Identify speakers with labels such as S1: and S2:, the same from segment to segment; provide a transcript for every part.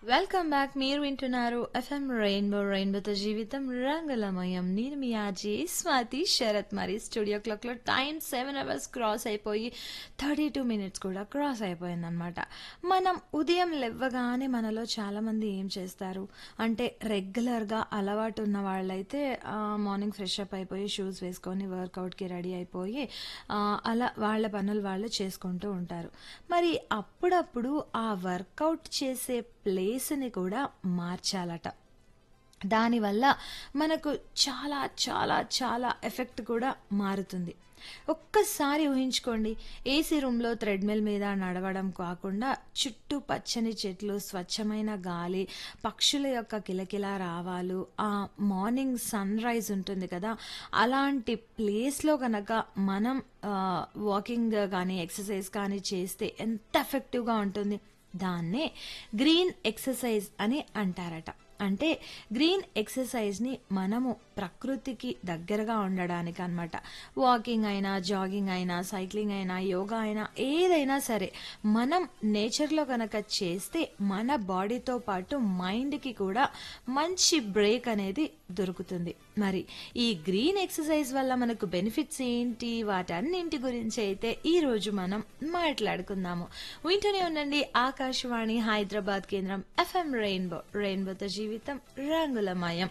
S1: welcome back మీరు వింటున్నారు FM rainbow రెయిన్బోతో జీవితం రంగులమయం నేను మీ ఆజీ స్వాతి శరత్ మరి స్టూడియో క్లాక్లో టైం సెవెన్ అవర్స్ క్రాస్ అయిపోయి థర్టీ టూ మినిట్స్ కూడా క్రాస్ అయిపోయిందనమాట మనం ఉదయం లేవగానే మనలో చాలామంది ఏం చేస్తారు అంటే రెగ్యులర్గా అలవాటు ఉన్న వాళ్ళైతే మార్నింగ్ ఫ్రెష్ అప్ అయిపోయి షూస్ వేసుకొని వర్కౌట్కి రెడీ అయిపోయి ఆ, అలా వాళ్ళ పనులు వాళ్ళు చేసుకుంటూ ఉంటారు మరి అప్పుడప్పుడు ఆ వర్కౌట్ చేసే ప్లేస్ని కూడా మార్చాలట దానివల్ల మనకు చాలా చాలా చాలా ఎఫెక్ట్ కూడా మారుతుంది ఒక్కసారి ఊహించుకోండి ఏసీ రూమ్లో థ్రెడ్మిల్ మీద నడవడం కాకుండా చుట్టూ పచ్చని చెట్లు స్వచ్ఛమైన గాలి పక్షుల యొక్క కిలకిల రావాలు ఆ మార్నింగ్ సన్ రైజ్ ఉంటుంది కదా అలాంటి ప్లేస్లో కనుక మనం వాకింగ్ కానీ ఎక్సర్సైజ్ కానీ చేస్తే ఎంత ఎఫెక్టివ్గా ఉంటుంది దాన్నే గ్రీన్ ఎక్సర్సైజ్ అని అంటారట అంటే గ్రీన్ ఎక్సర్సైజ్ని మనము ప్రకృతికి దగ్గరగా ఉండడానికి అనమాట వాకింగ్ అయినా జాగింగ్ అయినా సైక్లింగ్ అయినా యోగా అయినా ఏదైనా సరే మనం నేచర్లో కనుక చేస్తే మన బాడీతో పాటు మైండ్కి కూడా మంచి బ్రేక్ అనేది దొరుకుతుంది మరి ఈ గ్రీన్ ఎక్సర్సైజ్ వల్ల మనకు బెనిఫిట్స్ ఏంటి వాటన్నింటి గురించి అయితే ఈ రోజు మనం మాట్లాడుకుందాము వింటూనే ఉండండి ఆకాశవాణి హైదరాబాద్ కేంద్రం ఎఫ్ఎం రెయిన్బో రెయిన్బోతో జీవితం రంగులమయం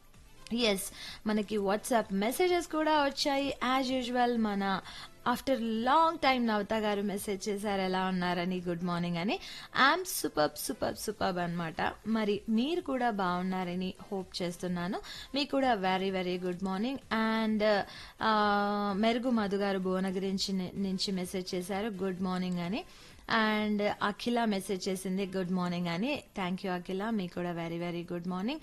S1: ఎస్ మనకి వాట్సాప్ మెసేజెస్ కూడా వచ్చాయి యాజ్ యూజువల్ మన ఆఫ్టర్ లాంగ్ టైం నవత గారు మెసేజ్ చేశారు ఎలా ఉన్నారని గుడ్ మార్నింగ్ అని ఐఎమ్ సూపర్ సూపర్ సూపర్ అనమాట మరి మీరు కూడా బాగున్నారని హోప్ చేస్తున్నాను మీకు కూడా very very good morning and Merugu Madhu గారు భువనగిరి నుంచి నుంచి మెసేజ్ చేశారు గుడ్ మార్నింగ్ అని అండ్ అఖిల మెసేజ్ చేసింది గుడ్ మార్నింగ్ అని థ్యాంక్ యూ అఖిల మీకు కూడా very very good morning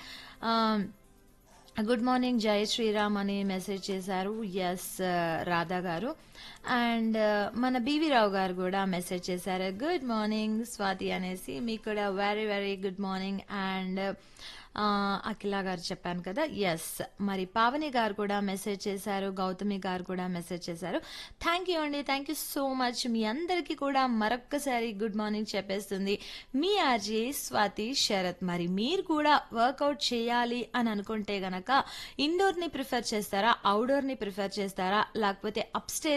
S1: good morning జై శ్రీరామ్ అని మెసేజ్ చేశారు ఎస్ రాధా గారు అండ్ మన బీవీ రావు గారు కూడా మెసేజ్ చేశారు గుడ్ మార్నింగ్ స్వాతి అనేసి మీకు కూడా very very good morning and Akhila గారు చెప్పాను కదా ఎస్ మరి పావని గారు కూడా మెసేజ్ చేశారు గౌతమి గారు కూడా మెసేజ్ చేశారు థ్యాంక్ యూ అండి థ్యాంక్ యూ సో మచ్ మీ అందరికీ కూడా మరొక్కసారి గుడ్ మార్నింగ్ చెప్పేస్తుంది మీ ఆర్జే స్వాతి శరత్ మరి మీరు కూడా వర్కౌట్ చేయాలి అని అనుకుంటే గనక ఇండోర్ని ప్రిఫర్ చేస్తారా అవుట్డోర్ని ప్రిఫర్ చేస్తారా లేకపోతే అప్